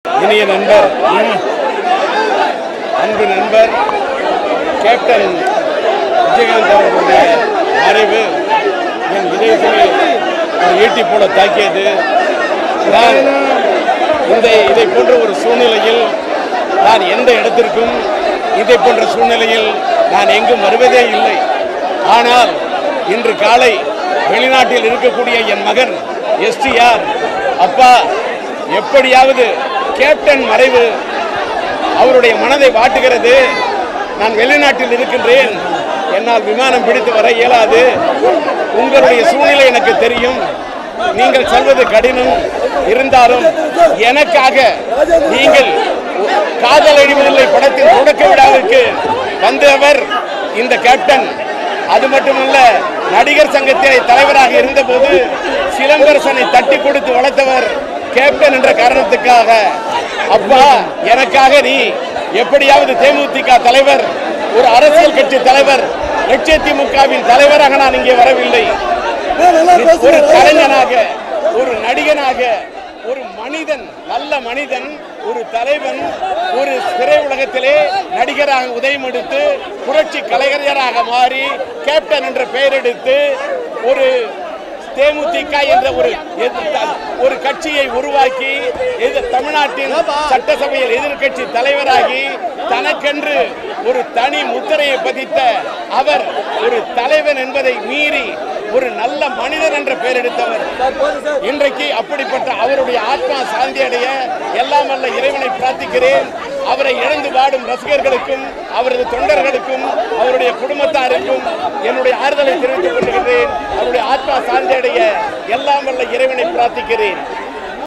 இனிய நண்பர் அன்பு நண்பர் கேப்டன் விஜயகாந்த் அவர்களுடைய மறைவு என் இதயத்தில் ஒரு ஈட்டி போல தாக்கியது நான் இந்த இதை போன்ற ஒரு சூழ்நிலையில் நான் எந்த இடத்திற்கும் இதை போன்ற சூழ்நிலையில் நான் எங்கும் வருவதே இல்லை ஆனால் இன்று காலை வெளிநாட்டில் இருக்கக்கூடிய என் மகன் எஸ்டிஆர் அப்பா எப்படியாவது கேப்டன் மறைவு அவருடைய மனதை வாட்டுகிறது நான் வெளிநாட்டில் இருக்கின்றேன் என்னால் விமானம் பிடித்து வர இயலாது உங்களுடைய சூழ்நிலை எனக்கு தெரியும் நீங்கள் சொல்வது கடினம் இருந்தாலும் எனக்காக நீங்கள் காதல் அழிவதில்லை படத்தின் தொடக்க விழாவிற்கு வந்தவர் இந்த கேப்டன் அது மட்டுமல்ல நடிகர் சங்கத்திலே தலைவராக இருந்தபோது சிலம்பரசனை தட்டி கொடுத்து வளர்த்தவர் கேப்டன் என்ற காரணத்துக்காக அப்பா எனக்காக நீ எப்படியாவது தேமுதிக தலைவர் ஒரு அரசியல் கட்சி தலைவர் லட்சத்திமுகவின் தலைவராக நான் இங்கே வரவில்லை ஒரு கலைஞனாக ஒரு நடிகனாக ஒரு மனிதன் நல்ல மனிதன் ஒரு தலைவன் ஒரு திரை உலகத்திலே நடிகராக உதயம் எடுத்து புரட்சி கலைஞராக மாறி கேப்டன் என்ற பெயர் எடுத்து ஒரு தேமுதிக என்ற ஒரு எதிர்- ஒரு கட்சியை உருவாக்கி எதிர் தமிழ்நாட்டின் சட்டசபையில் எதிர்க்கட்சி தலைவராகி தனக்கென்று ஒரு தனி முத்திரையை பதித்த அவர் ஒரு தலைவன் என்பதை மீறி ஒரு நல்ல மனிதன் என்ற பெயர் எடுத்தவர் இன்றைக்கு அப்படிப்பட்ட அவருடைய ஆத்மா சாந்தி அடைய எல்லாம் அல்ல இறைவனை பிரார்த்திக்கிறேன் அவரை இழந்து வாடும் ரசிகர்களுக்கும் அவரது தொண்டர்களுக்கும் அவருடைய குடும்பத்தாருக்கும் என்னுடைய ஆறுதலை தெரிவித்துக் கொள்கிறேன் அவருடைய ஆத்மா சாந்தி அடைய எல்லாம் வல்ல இறைவனை பிரார்த்திக்கிறேன்